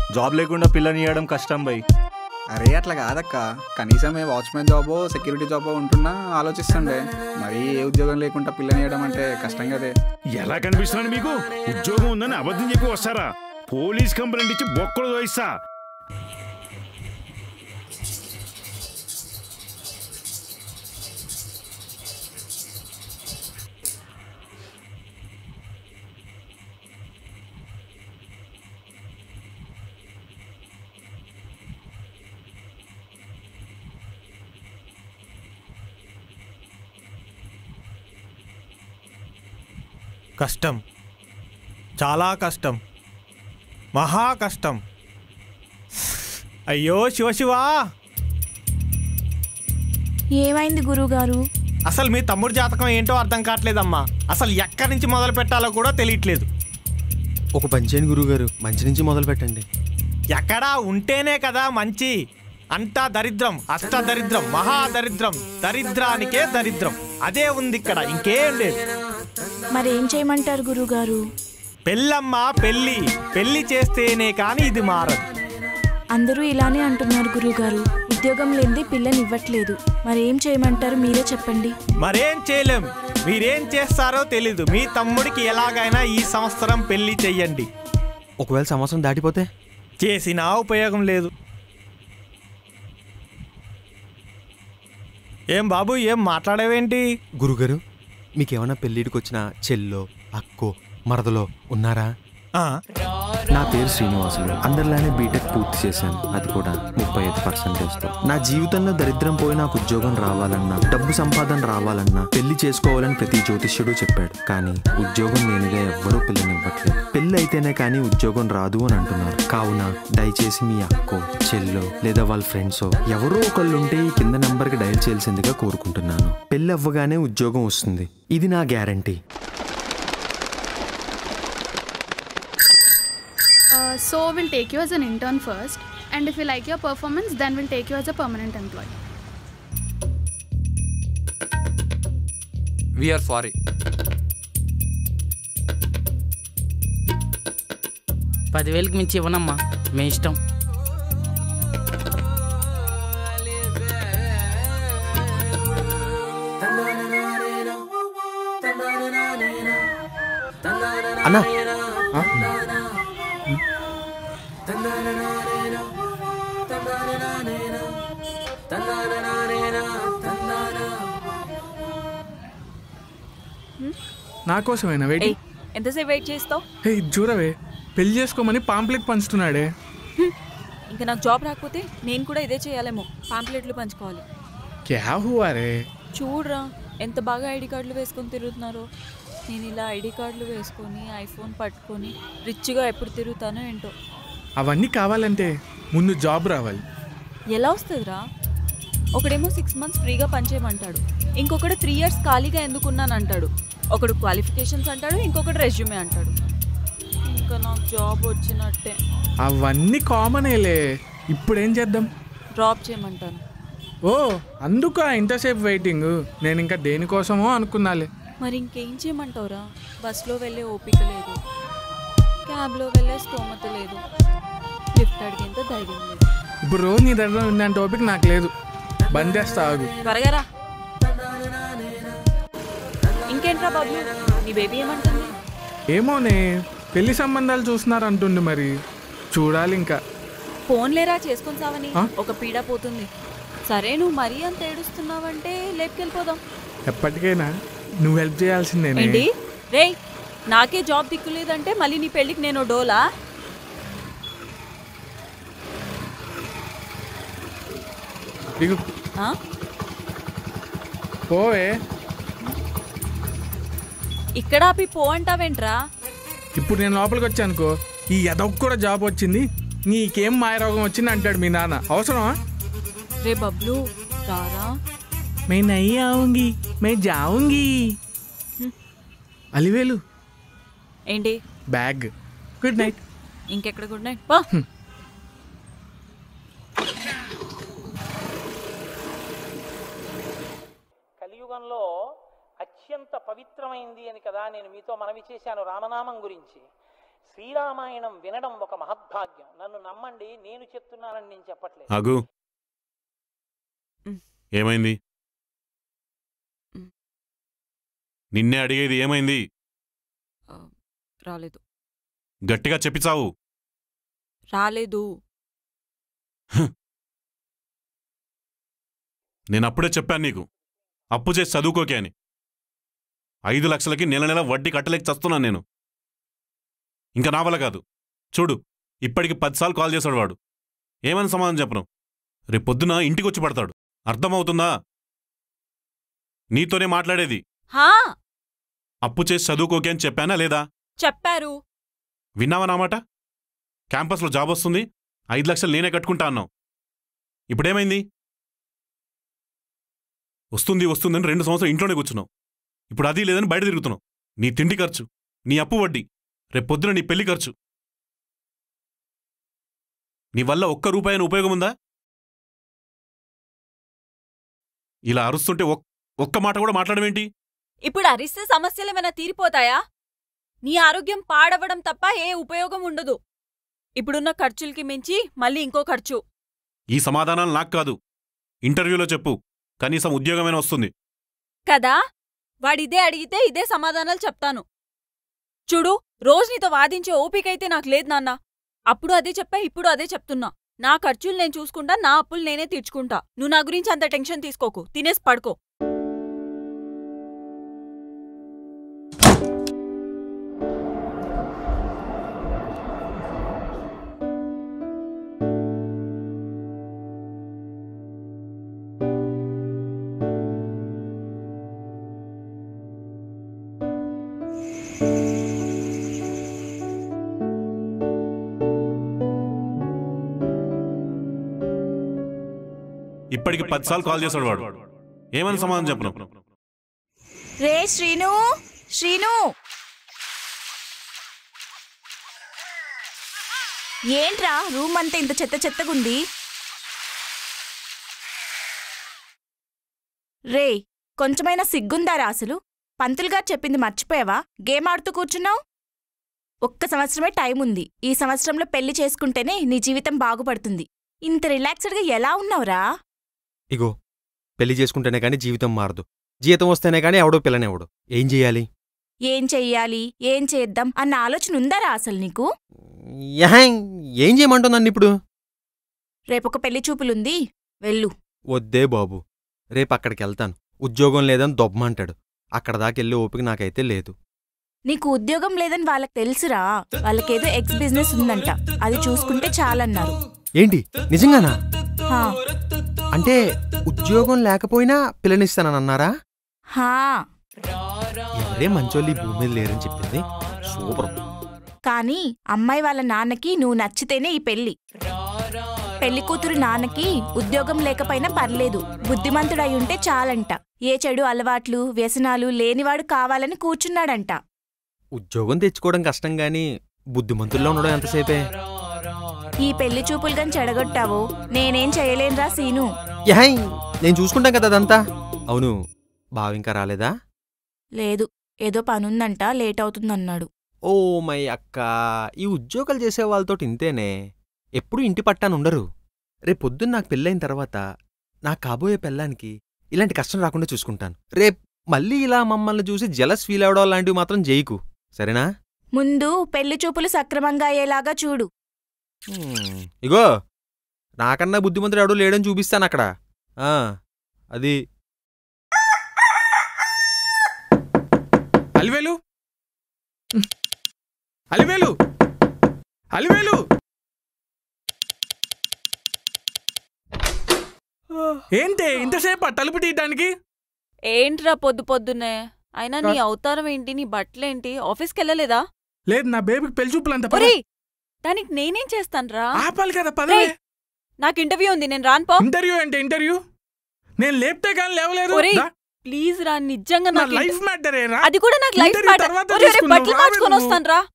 Job లేకుండా పిల్లని ఇవ్వడం కష్టం బై అరే అట్లా కాదక్క కనీసం ఏ వాచ్మెన్ జాబో సెక్యూరిటీ జాబో ఉంటున్నా ఆలోచిస్తుండే మరి ఏ ఉద్యోగం లేకుండా పిల్లనియడం అంటే కష్టం కదే ఎలా కనిపిస్తున్నాను మీకు ఉద్యోగం ఉందని అబద్ధం చెప్పి వస్తారా పోలీస్ కంప్లైంట్ ఇచ్చి బొక్కలు దోయిస్తా కష్టం చాలా కష్టం మహా కష్టం అయ్యో శివశివా ఏమైంది గురుగారు అసలు మీ తమ్ముడు జాతకం ఏంటో అర్థం కావట్లేదమ్మా అసలు ఎక్కడి నుంచి మొదలు పెట్టాలో కూడా తెలియట్లేదు ఒక పని చేయండి గురువుగారు మంచి నుంచి మొదలు పెట్టండి ఎక్కడా ఉంటేనే కదా మంచి అంతా దరిద్రం అష్ట దరిద్రం మహా దరిద్రం దరిద్రానికే దరిద్రం అదే ఉంది ఇక్కడ ఇంకేం లేదు మరేం చేయమంటారు గురుగారు పెళ్ళమ్మ పెళ్ళి పెళ్లి చేస్తేనే కానీ ఇది మారదు అందరూ ఇలానే అంటున్నారు గురుగారు ఉద్యోగం లేనిది పిల్లని ఇవ్వట్లేదు మరేం చేయమంటారు మీరే చెప్పండి మరేం చేయలేం మీరేం చేస్తారో తెలీదు మీ తమ్ముడికి ఎలాగైనా ఈ సంవత్సరం పెళ్లి చెయ్యండి ఒకవేళ సంవత్సరం దాటిపోతే చేసినా ఉపయోగం లేదు ఏం బాబు ఏం మాట్లాడేవేంటి గురుగారు మీకేమైనా పెళ్ళిడికి వచ్చిన చెల్లో అక్కో మరదలో ఉన్నారా ఆ, నా పేరు శ్రీనివాసులు అందరిలానే బీటెక్ పూర్తి చేశాను అది కూడా ముప్పై ఐదు పర్సెంటేజ్తో నా జీవితంలో దరిద్రం పోయి నాకు ఉద్యోగం రావాలన్నా డబ్బు సంపాదన రావాలన్నా పెళ్లి చేసుకోవాలని ప్రతి జ్యోతిష్యుడు చెప్పాడు కానీ ఉద్యోగం నేనుగా ఎవ్వరూ పిల్లనివ్వట్లేదు పెళ్లి అయితేనే కానీ ఉద్యోగం రాదు అని అంటున్నారు కావున దయచేసి మీ అక్కో చెల్లో లేదా వాళ్ళ ఫ్రెండ్స్ ఎవరో ఒకళ్ళు ఉంటే ఈ కింద నంబర్కి డయల్ చేయాల్సిందిగా కోరుకుంటున్నాను పెళ్లి అవ్వగానే ఉద్యోగం వస్తుంది ఇది నా guarantee Uh, so we'll take you as an intern first, and if we like your performance, then we'll take you as a permanent employee. We're sorry పదివేలకు మించి ఇవ్వనమ్మా మీ ఇష్టం అన్నా నా కోసమేనా ఏయ్ వెయిటింగ్ ఎంతసేపు వెయిట్ చేస్తావు హే చూడవే పెళ్లి చేసుకోమని పాంప్లెట్ పంచుతున్నాడే ఇంకా నాకు జాబ్ రాకపోతే నేను కూడా ఇదే చేయాలేమో పాంప్లెట్లు పంచుకోవాలి క్యా హువా రే చూడరా ఎంత బాగా ఐడి కార్డులు వేసుకొని తిరుగుతున్నారో నేను ఇలా ఐడి కార్డులు వేసుకొని ఐఫోన్ పట్టుకొని రిచ్గా ఎప్పుడు తిరుగుతానో ఏంటో అవన్నీ కావాలంటే ముందు జాబ్ రావాలి ఎలా వస్తుందిరా ఒకడేమో సిక్స్ మంత్స్ ఫ్రీగా పనిచేయమంటాడు ఇంకొకడు త్రీ ఇయర్స్ ఖాళీగా ఎందుకున్నాను అంటాడు ఒకడు క్వాలిఫికేషన్స్ అంటాడు ఇంకొకడు రెజ్యూమే అంటాడు ఇంకా నాకు జాబ్ వచ్చినట్టే అవన్నీ కామనేలే ఇప్పుడు ఏం చేద్దాం డ్రాప్ చేయమంటాను ఓ అందుకు ఇంతసేపు వెయిటింగ్ నేను ఇంకా దేనికోసమో అనుకున్నాలే మరి ఇంకేం చేయమంటావురా బస్లో వెళ్ళే ఓపిక లేదు క్యాబ్లో వెళ్ళే స్తోమత లేదు లిఫ్ట్ అడిగేంత ధైర్యం లేదు ఇప్పుడు రోజు నీ దగ్గర ఉందంటే ఓపిక నాకు లేదు బంద్ చేస్తా ఆగు త్వరగా రా ఇంకేంట్రా బాబు నీ బేబీ ఏమంటుంది ఏమోనే పెళ్లి సంబంధాలు చూస్తున్నారు అంటుండు మరి చూడాలి ఇంకా ఫోన్ లేరా చేసుకొని సావని ఆ? ఒక పీడ పోతుంది సరే నువ్వు మరీ అంత ఏడుస్తున్నావంటే లేపుకెళ్ళిపోదాం ఎప్పటికైనా నువ్వు హెల్ప్ చేయాల్సిందేనే ఏంటి రే నాకే జాబ్ దిక్కులేదంటే మళ్ళీ నీ పెళ్ళికి నేను డోలా దిగు ఆ? పోవే ఇక్కడ ఆపి పో అంటావేంట్రా ఇప్పుడు నేను లోపలికి వచ్చానుకో ఈ ఎదకు కూడా జాబ్ వచ్చింది నీకేం మాయరోగం వచ్చింది అంటాడు మీ నాన్న అవసరమా రే బబ్లు రారా మే నై ఆਉਂగి మే జాਉਂగి అలివేలు ఏంటి బ్యాగ్ గుడ్ నైట్ ఇంకెక్కడ గుడ్ నైట్ పా కలియుగంలో అత్యంత పవిత్రమైంది అని కదా నేను మీతో మనవి చేశాను రామనామం గురించి శ్రీరామాయణం వినడం ఒక మహద్భాగ్యం నన్ను నమ్మండి నేను చెప్తున్నానని నేను చెప్పట్లేదు ఆగు ఏమైంది నిన్నే అడిగేది ఏమైంది రాలేదు గట్టిగా చెప్పి చావు రాలేదు నేను అప్పుడే చెప్పాను నీకు అప్పు చేసి చదువుకోకే అని ఐదు లక్షలకి నెల నెల వడ్డీ కట్టలేక చస్తున్నాను నేను ఇంకా నా వల్ల కాదు చూడు ఇప్పటికి పదిసార్లు కాల్ చేశాడు వాడు ఏమని సమాధానం చెప్పను రేపు పొద్దున ఇంటికి వచ్చి పడతాడు అర్థమవుతుందా నీతోనే మాట్లాడేది హా అప్పు చేసి చదువుకోకే అని చెప్పానా లేదా చెప్పారు విన్నావా నా మాట క్యాంపస్లో జాబ్ వస్తుంది ఐదు లక్షలు నేనే కట్టుకుంటా అన్నావు ఇప్పుడేమైంది వస్తుంది వస్తుందని రెండు సంవత్సరాలు ఇంట్లోనే కూర్చున్నావు ఇప్పుడు అది లేదని బయట తిరుగుతున్నావు నీ తిండి ఖర్చు నీ అప్పు వడ్డీ రేపు పొద్దున నీ పెళ్లి ఖర్చు నీ వల్ల ఒక్క రూపాయన ఉపయోగం ఉందా ఇలా అరుస్తుంటే ఒక్- ఒక్క మాట కూడా మాట్లాడమేంటి ఇప్పుడు అరిస్తే సమస్యలు ఏమైనా తీరిపోతాయా నీ ఆరోగ్యం పాడవడం తప్ప ఏ ఉపయోగం ఉండదు ఇప్పుడున్న ఖర్చులకి మించి మళ్ళీ ఇంకో ఖర్చు ఈ సమాధానాలు నాకు కాదు ఇంటర్వ్యూలో చెప్పు కనీసం ఉద్యోగమైనా వస్తుంది కదా వాడిదే అడిగితే ఇదే సమాధానాలు చెప్తాను చూడు రోజు నీతో వాదించే ఓపికైతే నాకు లేదు నాన్న అప్పుడు అదే చెప్పా ఇప్పుడు అదే చెప్తున్నా నా ఖర్చులు నేను చూసుకుంటా నా అప్పులు నేనే తీర్చుకుంటా నువ్వు నా గురించి అంత టెన్షన్ తీసుకోకు తినేసి పడుకో ఇప్పటికి పదిసార్లు కాల్ చేశాడు వాడు ఏమని సమాధానం చెప్పను రే శ్రీను శ్రీను ఏంట్రా రూమ్ అంతా ఇంత చెత్త చెత్తగుంది రే కొంచెమైనా సిగ్గుందారా అసలు పంతులు గారు చెప్పింది మర్చిపోయావా గేమ్ ఆడుతూ కూర్చున్నావు ఒక్క సంవత్సరమే టైం ఉంది ఈ సంవత్సరంలో పెళ్లి చేసుకుంటేనే నీ జీవితం బాగుపడుతుంది ఇంత రిలాక్స్డ్గా ఎలా ఉన్నావురా ఇగో పెళ్లి చేసుకుంటేనే కానీ జీవితం మారదు జీతం వస్తేనే కానీ ఎవడో పిల్లనేవడు ఏం చెయ్యాలి ఏం చెయ్యాలి ఏం చేద్దాం అన్న ఆలోచన ఉందారా అసలు నీకు యహాయ్, ఏం చేయమంటావు నన్ను ఇప్పుడు రేపొక పెళ్లి చూపులుంది వెళ్ళు వద్దే బాబు రేపు అక్కడికి వెళ్తాను ఉద్యోగం లేదని దొబ్బమంటాడు అక్కడ దాకెళ్ళే ఓపిక నాకైతే లేదు నీకు ఉద్యోగం లేదని వాళ్ళకి తెలుసురా వాళ్ళకేదో ఎక్స్ బిజినెస్ ఉందంట అది చూసుకుంటే చాలన్నారు ఏంటి నిజంగానా హా, అంటే ఉద్యోగం లేకపోయినా పిల్లనిస్తానన్నారా హా ఎవరే మంచోళ్ళు ఈ భూమి మీద లేరని చెప్పింది సూపర్ కానీ అమ్మాయి వాళ్ళ నాన్నకి నువ్వు నచ్చితేనే ఈ పెళ్లి పెళ్లి కూతురు నాన్నకి ఉద్యోగం లేకపోయినా పర్లేదు బుద్ధిమంతుడై ఉంటే చాలంట ఏ చెడు అలవాట్లు వ్యసనాలు లేనివాడు కావాలని కూర్చున్నాడంట ఉద్యోగం తెచ్చుకోవడం కష్టం గాని బుద్ధిమంతుల్లో ఉండడం ఎంతసేపే ఈ పెళ్లి చూపులు గాని చెడగొట్టావో నేనేం చేయలేనురా సీను యహాయ్ నేను చూసుకుంటాం కదా అదంతా అవును బావ ఇంకా రాలేదా లేదు ఏదో పనుందంట లేట్ అవుతుందన్నాడు ఓ మై అక్క ఈ ఉద్యోగాలు చేసే వాళ్ళతో ఇంతేనే ఎప్పుడూ ఇంటి పట్టాను ఉండరు రేపొద్దున్న నాకు పెళ్ళైన తర్వాత నా కాబోయే పెళ్ళానికి ఇలాంటి కష్టం రాకుండా చూసుకుంటాను రేప్ మళ్ళీ ఇలా మమ్మల్ని చూసి జలస్ ఫీల్ అవడం లాంటివి మాత్రం చేయకు సరేనా ముందు పెళ్లి చూపులు సక్రమంగా అయ్యేలాగా చూడు హ్మ్, ఇగో నాకన్నా బుద్ధిమంతుడు ఎవడూ లేడని చూపిస్తాను అక్కడ ఆ, అది అలివేలు అలివేలు అలివేలు ఏంటి ఇంతసేపు ఆ తలుపు తీయటానికి ఏంట్రా పొద్దు పొద్దున్నే అయినా నీ అవతారం ఏంటి నీ బట్టలేంటి ఆఫీస్కి వెళ్ళలేదా లేదు నా బేబీకి పెళ్లి చూపులంత పద. ఒరేయ్ దానికి నేనేం చేస్తాన్రా ఆపాలి కదా పదవే రేయ్, నాకు ఇంటర్వ్యూ ఉంది నేను రాను పో ఇంటర్వ్యూ అంటే ఇంటర్వ్యూ నేను లేపితే కానీ లేవలేదు ఒరేయ్ దా. ప్లీజ్ రా నిజంగా నా నాకు లైఫ్ ఇంట- మ్యాటరే రా అది కూడా నాకు లైఫ్ ఇంటర్వ్యూ మ్యాటర్ తర్వాత ఒరేయ్, ఒరేయ్, తీసుకుందాం. బట్టలు రావే మార్చుకొని నువ్వు. వస్తాను రా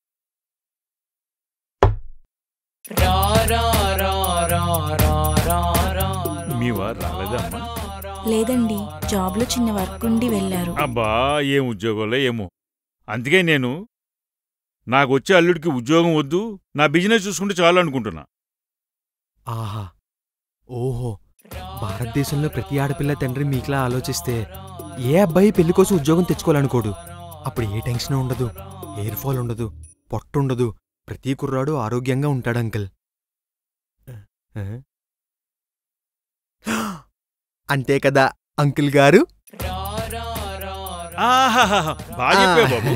మీ వారు రాలేదా అమ్మా లేదండి జాబ్లో చిన్న వర్క్ ఉండి వెళ్ళారు అబ్బా ఏం ఉద్యోగంలో ఏమో అందుకే నేను నాకు వచ్చే అల్లుడికి ఉద్యోగం వద్దు నా బిజినెస్ చూసుకుంటే చాలు అనుకుంటున్నా ఆహా ఓహో భారతదేశంలో ప్రతి ఆడపిల్ల తండ్రి మీకులా ఆలోచిస్తే ఏ అబ్బాయి పెళ్లి కోసం ఉద్యోగం తెచ్చుకోవాలనుకోడు అప్పుడు ఏ టెన్షన్ ఉండదు హెయిర్ ఫాల్ ఉండదు పొట్ట ఉండదు ప్రతి కుర్రాడు ఆరోగ్యంగా ఉంటాడు అంకుల్ ఆ? అంతే కదా అంకుల్ గారు ఆహాహాహా, బాగా చెప్పావు బాబు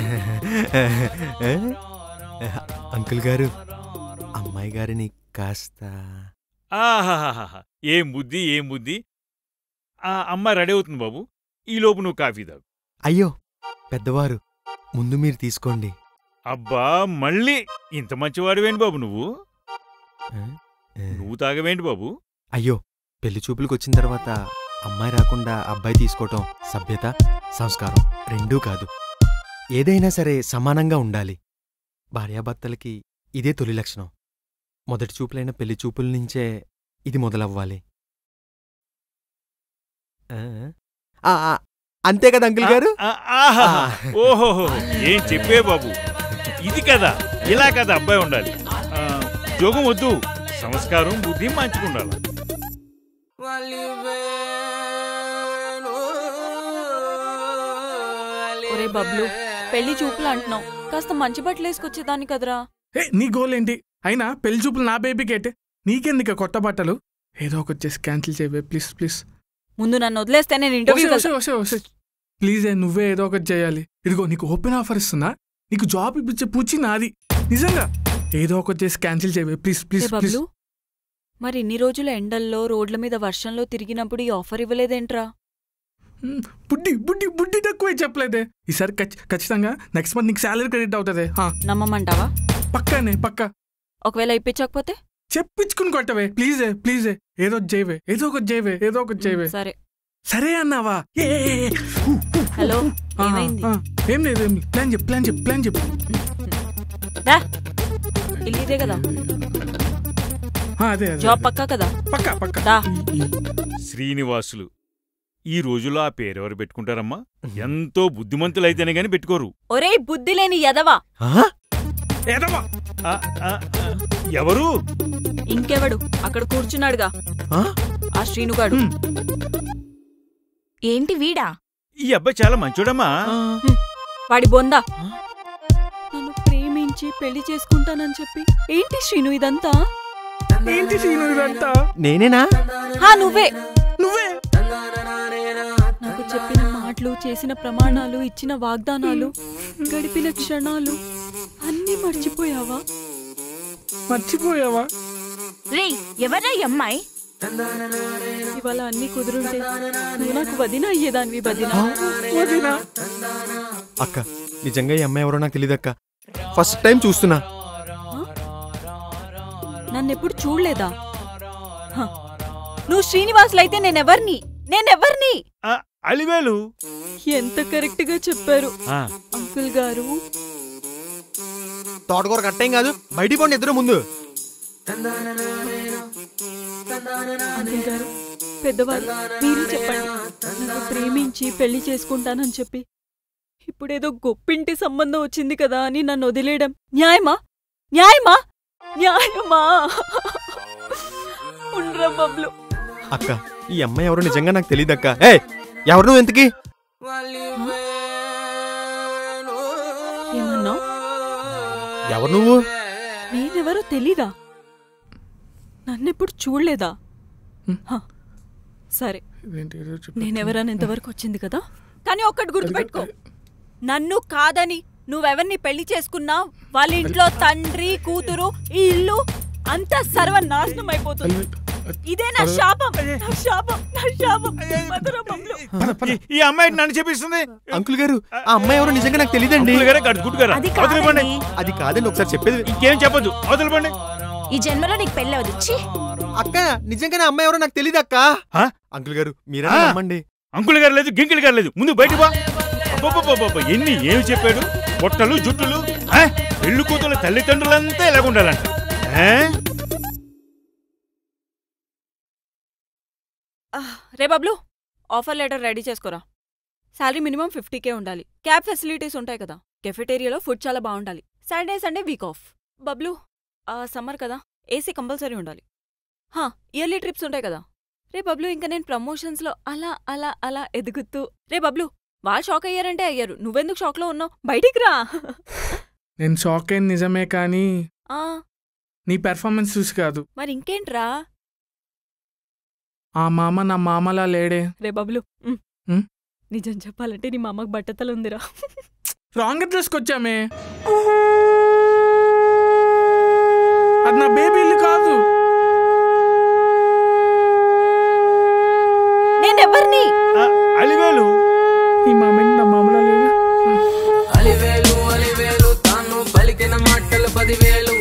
అంకుల్ గారు అమ్మాయి గారిని కాస్త ఆహాహాహా ఏం బుద్ధి ఏం బుద్ధి ఆ అమ్మాయి రెడీ అవుతుంది బాబు ఈ లోపు నువ్వు కాఫీ తాగు అయ్యో పెద్దవారు ముందు మీరు తీసుకోండి అబ్బా మళ్ళీ ఇంత మంచివాడివేంటి బాబు నువ్వు నువ్వు తాగవేంటి బాబు అయ్యో పెళ్లి చూపులకు వచ్చిన తర్వాత అమ్మాయి రాకుండా అబ్బాయి తీసుకోవటం సభ్యత సంస్కారం రెండూ కాదు ఏదైనా సరే సమానంగా ఉండాలి భార్యాభర్తలకి ఇదే తొలి లక్షణం మొదటి చూపులైన పెళ్లి చూపుల నుంచే ఇది మొదలవ్వాలి ఆ? ఆ, ఆ, అంతే కదా అంకుల్ గారు ఆ, ఆహాహా. ఓహోహో ఏం చెప్పే బాబు ఇది కదా ఇలా కదా అబ్బాయి ఉండాలి ఆ, ఉద్యోగం వద్దు సంస్కారం బుద్ధి మంచుకుండాలి ఒరే బబ్లు పెళ్లి చూపులు అంటున్నావు కాస్త మంచి బట్టలు వేసుకొచ్చేదాన్ని కదరా ఏ నీ గోల్ ఏంటి అయినా పెళ్లి చూపులు నా బేబీకి అయితే నీకెందుకు కొత్త బట్టలు ఏదో ఒకటి చేసి క్యాన్సిల్ చేయవే ప్లీజ్ ప్లీజ్ ముందు నన్ను వదిలేస్తే నేను ఇంటర్వ్యూ వసే వసే వసే ప్లీజ్ ఏ నువ్వే ఏదో ఒకటి చేయాలి ఇదిగో నీకు ఓపెన్ ఆఫర్ ఇస్తున్నా నీకు జాబ్ ఇప్పించే పూచి నాది నిజంగా ఏదో ఒకటి చేసి క్యాన్సిల్ చేయవే ప్లీజ్ ప్లీజ్ ప్లీజ్ బబ్లు మరి ఇన్ని రోజులు ఎండల్లో రోడ్ల మీద వర్షంలో తిరిగినప్పుడు ఈ ఆఫర్ ఇవ్వలేదేంట్రా బుడ్డి బుడ్డి బుడ్డి తక్కువే చెప్పలేదే ఈసారి ఖచ్చి- ఖచ్చితంగా నెక్స్ట్ మంత్ నీకు శాలరీ క్రెడిట్ అవుతుంది హా, నమ్మమంటావా పక్కానే పక్కా ఒకవేళ ఇప్పించకపోతే చెప్పించుకుని కొట్టవే ప్లీజే ప్లీజే ఏదో ఒకటి చేయవే ఏదో ఒకటి చేయవే ఏదో ఒకటి చేయవే సరే సరే అన్నావా ఏ, ఏ, ఏ, ఊ, ఊ, హలో ఆ, ఏమైంది ఆ, ఏం లేదు ఏం లేదు ప్లాన్ చెప్పు ప్లాన్ చెప్పు ప్లాన్ చెప్పు దా ఇల్లు ఇదే కదా ఆ, అదే అదే జాబ్ పక్కా కదా పక్కా పక్కా దా శ్రీనివాసులు ఈ రోజుల్లో ఆ పేరెవరు పెట్టుకుంటారమ్మా ఎంతో బుద్ధిమంతులైతేనే గాని పెట్టుకోరు ఒరేయ్ బుద్ధి లేని ఎదవా ఏదమ్మా ఆ, ఆ, ఆ, ఎవరు ఇంకెవడు అక్కడ కూర్చున్నాడుగా ఆ శ్రీనుగాడు ఏంటి వీడా ఈ అబ్బాయి చాలా మంచోడమ్మా వాడి బొందా నన్ను ప్రేమించి పెళ్లి చేసుకుంటానని చెప్పి ఏంటి శ్రీను ఇదంతా ఏంటి సీను ఇదంతా నేనేనా హా నువ్వే నువ్వే నాకు చెప్పిన మాటలు చేసిన ప్రమాణాలు ఇచ్చిన వాగ్దానాలు గడిపిన క్షణాలు అన్నీ మర్చిపోయావా మర్చిపోయావా రే ఎవర్రా ఈ అమ్మాయి ఇవాళ అన్ని కుదురుంటే నువ్వు నాకు వదిన అయ్యేదానివి వదిన వదినా అక్క నిజంగా ఈ అమ్మాయి ఎవరో నాకు తెలియదక్క ఫస్ట్ టైం చూస్తున్నా నన్నెప్పుడు చూడలేదా హ. నువ్వు శ్రీనివాసులైతే నేనెవర్ని నేనెవర్ని ఆ, అలివేలు ఎంత కరెక్ట్ గా చెప్పారు ఆ, అంకుల్ గారు తోటకూర కట్టేం కాదు బయటికి పోండి ఇద్దరు ముందు అంకుల్ గారు పెద్దవారు మీరు చెప్పండి నన్ను ప్రేమించి పెళ్లి చేసుకుంటానని చెప్పి ఇప్పుడేదో గొప్పింటి సంబంధం వచ్చింది కదా అని నన్ను వదిలేయడం న్యాయమా న్యాయమా న్యాయమా ఉండ్రా బబ్లు అక్క ఈ అమ్మాయి ఎవరో నిజంగా నాకు తెలియదక్క ఏ ఎవరు నువ్వు ఎంతకి ఏమన్నావు ఎవరు నువ్వు నేనెవరో తెలీదా నన్నెప్పుడు చూడలేదా హ. సరే ఇదేంటి ఏదో చెప్పు. నేనెవరని ఇంతవరకు వచ్చింది కదా కానీ ఒక్కటి గుర్తుపెట్టుకో నన్ను కాదని నువ్వెవరిని పెళ్లి చేసుకున్నా వాళ్ళ ఇంట్లో తండ్రి కూతురు ఈ ఇల్లు అంతా సర్వనాశనం అయిపోతుంది ఇదే నా శాపం నా శాపం నా శాపం మధుర బొమ్మలు. ఈ- ఈ అమ్మాయి నన్ను చెప్పిస్తుంది అంకుల్ గారు ఆ అమ్మాయి ఎవరో నిజంగా నాకు తెలియదండి అంకుల్ గారే కాదు, గుడ్డు గారా? అది అవతల పండి. కాదండి అది కాదండి ఒకసారి చెప్పేది ఇంకేం చెప్పొద్దు అవతల పండి ఈ జన్మలో నీకు పెళ్ళి అవదు ఛీ అక్క నిజంగానే అమ్మాయి ఎవరో నాకు తెలియదు అక్క ఆ? అంకుల్ గారు మీరే ఆ. నమ్మండి అంకుల్ గారు లేదు గింకిల్ గారు లేదు ముందు బయట బా అబ్బబ్బబ్బబ్బబ్బ, ఎన్ని ఏమి చెప్పాడు పొట్టలు జుట్టులు ఆ? పెళ్లి కూతురు తల్లిదండ్రులంతా ఎలాగుండాలంట ఆ? ఆహ్, రే బబ్లు ఆఫర్ లెటర్ రెడీ చేసుకోరా శాలరీ మినిమం ఫిఫ్టీకే ఉండాలి క్యాబ్ ఫెసిలిటీస్ ఉంటాయి కదా కెఫెటేరియాలో ఫుడ్ చాలా బాగుండాలి Saturday Sunday week off Bablu summer కదా ఏసీ కంపల్సరీ ఉండాలి హా ఇయర్లీ ట్రిప్స్ ఉంటాయి కదా రే బబ్లు ఇంకా నేను ప్రమోషన్స్లో అలా అలా అలా ఎదుగుతూ రే బబ్లు వాళ్ళు షాక్ అయ్యారంటే అయ్యారు నువ్వెందుకు షాక్లో ఉన్నావు బయటికి రా నేను షాక్ అయింది నిజమే కానీ ఆ, నీ పెర్ఫార్మెన్స్ చూసి కాదు మరి ఇంకేంట్రా ఆ మామ నా మామలా లేడే రే బబ్లు ఉమ్. ఉమ్? నిజం చెప్పాలంటే నీ మా అమ్మకి బట్టతలు ఉందిరా రాంగ్ అడ్రస్కి వచ్చామే అది నా బేబీ ఇల్లు కాదు నేనెవరిని అలివేలు ఈ మామ నా మామలా లేడు అలివేలు అలివేలు తాను పలికిన మాటలు పదివేలు